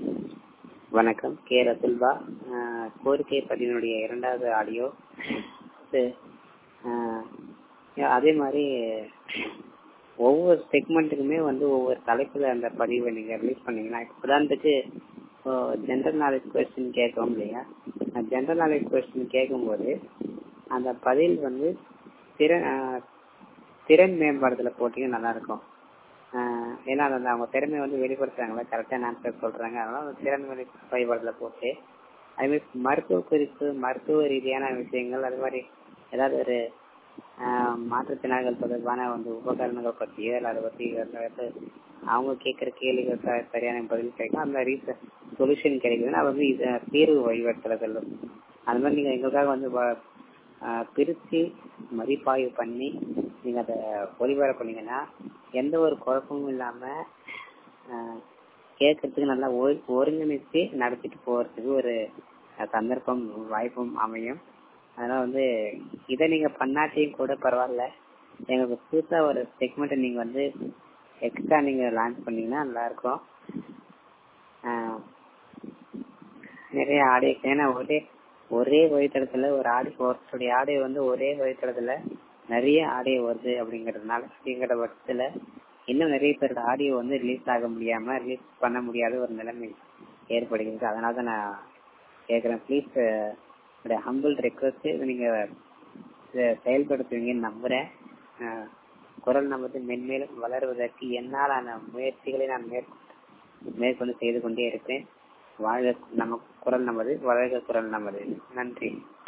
வணக்கம் கே ரசுல்பா ஆஹ் கோரிக்கை பதிவினுடைய இரண்டாவது ஆடியோ இது, ஆஹ் அதே மாதிரி ஒவ்வொரு செக்மெண்ட்டுக்குமே வந்து ஒவ்வொரு தலைப்புல அந்த பதிவை நீங்க ரிலீஸ் பண்ணீங்கன்னா இப்ப உதாரணத்துக்கு ஜென்ரல் நாலேஜ் கொஸ்டின் கேட்கவும் இல்லையா ஜென்ரல் நாலேஜ் கொஸ்டின் கேட்கும்போது அந்த பதில் வந்து திறன் ஆஹ் திறன் மேம்பாடுதல போட்டீங்கன்னா நல்லா இருக்கும் ஆஹ் ஏன்னா அது வந்து அவங்க திறமையை வந்து வெளிப்படுத்துறாங்களா கரெக்டான ஆன்சர் சொல்றாங்க அதனால அந்த திறன் வெளி வழிபாடுல போட்டு அதே மாதிரி மருத்துவ குறிப்பு மருத்துவ ரீதியான விஷயங்கள் அது மாதிரி ஏதாவது ஒரு ஆஹ் மாற்றுத்திறனாளிகள் தொடர்பான வந்து உபகரணங்கள் பற்றியோ இல்லை அதை பத்தி ஏதாவது அவங்க கேட்கிற கேள்விகள் ச- சரியான பதில் கிடைக்கும் அந்த ரீசன் சொல்யூஷன் கிடைக்குதுன்னா அது வந்து இது தீர்வு வழிபடுத்துறது அது மாதிரி நீங்க எங்களுக்காக வந்து வ- ஆஹ் பிரிச்சு மதிப்பாய்வு பண்ணி நீங்க அதை ஒளிபர பண்ணீங்கன்னா எந்த ஒரு குழப்பமும் இல்லாம ஆஹ் கேட்கறதுக்கு நல்லா ஒ- ஒருங்கிணைச்சு நடத்திட்டு போறதுக்கு ஒரு சந்தர்ப்பம் வாய்ப்பும் அமையும் அதனால வந்து இதை நீங்க பண்ணாட்டியும் கூட பரவாயில்ல எங்களுக்கு புதுசா ஒரு செக்மெண்ட் நீங்க வந்து எக்ஸ்ட்ரா நீங்க லான்ச் பண்ணீங்கன்னா நல்லா இருக்கும் ஆஹ் நிறைய ஆடியோ ஏன்னா ஒரே ஒரே வழித்தடத்துல ஒரு ஆடி ஒருத்தருடைய ஆடியோ வந்து ஒரே வழித்தடத்துல நிறைய ஆடியோ வருது அப்படிங்கறதுனால அப்படிங்கிற பட்சத்துல இன்னும் நிறைய பேரோட ஆடியோ வந்து ரிலீஸ் ஆக முடியாம ரிலீஸ் பண்ண முடியாத ஒரு நிலைமை ஏற்படுகிறது அதனால தான் நான் கேட்குறேன் ப்ளீஸ் ஹம்பிள் ரெக்வஸ்ட் நீங்க இதை செயல்படுத்துவீங்கன்னு நம்புறேன் ஆஹ் குரல் நமது மென்மேலும் வளருவதற்கு என்னாலான முயற்சிகளை நான் மேற்கொண்டு மேற்கொண்டு செய்து கொண்டே இருப்பேன் வாழ்க நம்ம குரல் நமது வளர்க குரல் நமது நன்றி